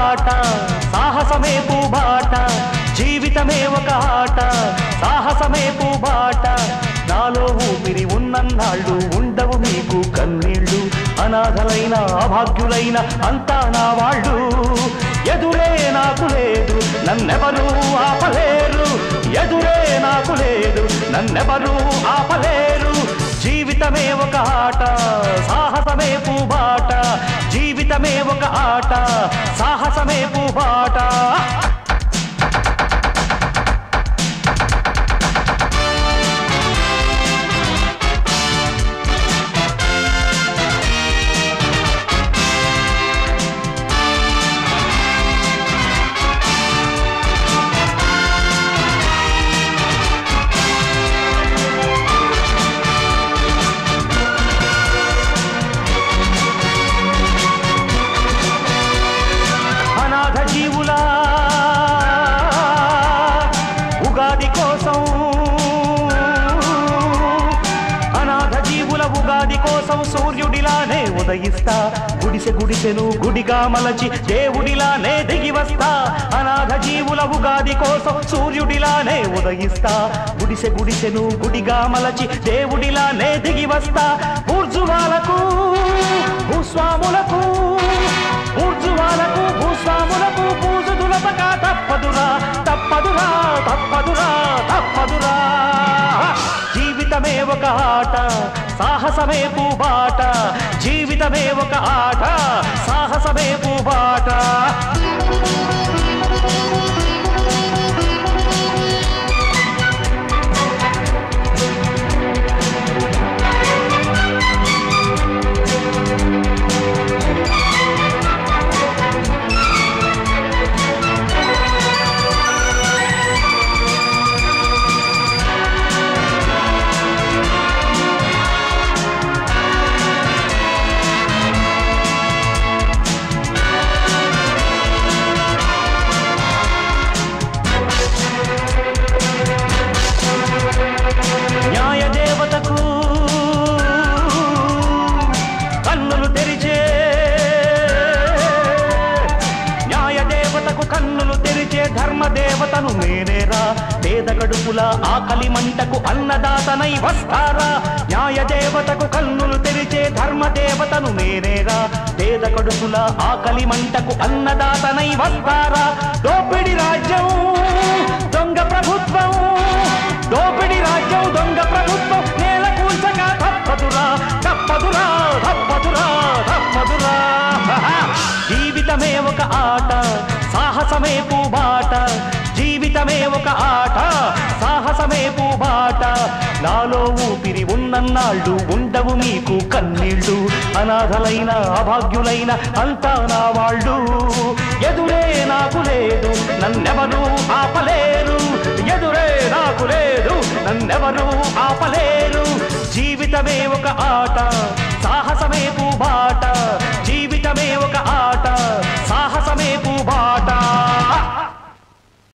ఆట సాహసమే పూబాట జీవితమే ఒక ఆట సాహసమే పూబాట నాలో ఊపిరి ఉన్నన్నాళ్ళు ఉండవు మీకు కన్నీళ్ళు అనాథలైన అభాగ్యులైన అంతా నా వాళ్ళు ఎదురే నాకు లేదు నన్నెవరూ ఆపలేరు ఎదురే నాకు లేదు నన్నెవరూ ఆపలేరు జీవితమే ఒక ఆట సాహసమే పూబాట జీవితమే ఒక ఆట సాహసమే పూబాట అనాథ జీవుల ఉగాది కోసం అనాథ జీవుల ఉగాది కోసం సూర్యుడిలానే ఉదయిస్తా గుడిసె గుడిసెను గుడిగా మలచి దేవుడిలానే దిగి వస్తా అనాథ జీవుల ఉగాది కోసం సూర్యుడిలానే ఉదయిస్తా గుడిసె గుడిసెను గుడిగా మలచి దేవుడిలానే దిగి వస్తా ఊర్జువాలకు భూస్వాములకు ఊర్జువాలకు భూస్వాములకు పూజదులపక తప్పదురా తప్పదురా తప్పదురా తప్పదురా జీవితమే ఒక ఆట సాహసమే పూబాట జీవితమే ఒక ఆట సాహసమే పూబాట న్యాయ దేవతకు కన్నులు తెరిచే న్యాయ దేవతకు కన్నులు తెరిచే ధర్మ దేవతను నేనేరా పేద గడుపుల ఆకలి మంటకు అన్నదాతనై వస్తారా న్యాయ దేవతకు కన్నులు తెరిచే ధర్మ దేవతను నేనేరా పేద కడుపుల ఆకలి మంటకు అన్నదాతనై వస్తారా దోపిడి రాజ్యం దొంగ ప్రభుత్వం దోపిడి రాజ్యం దొంగ ప్రభుత్వం నేల కూల్చక తప్పదురా తప్పదురా తప్పదురా తప్పదురా జీవితమే ఒక ఆట సాహసమే పూబాట జీవితమే ఒక ఆట సాహసమే పూబాట నాలో ఊపిరి ఉన్నన్నాళ్ళు ఉండవు మీకు కన్నీళ్ళు అనాథలైన అభాగ్యులైన అంతా నా వాళ్ళు ఎదురే నాకు లేదు నన్నెవరూ ఆపలేరు ఎదురే నాకు లేదు నన్నెవరూ ఆపలేరు జీవితమే ఒక ఆట సాహసమే పూబాట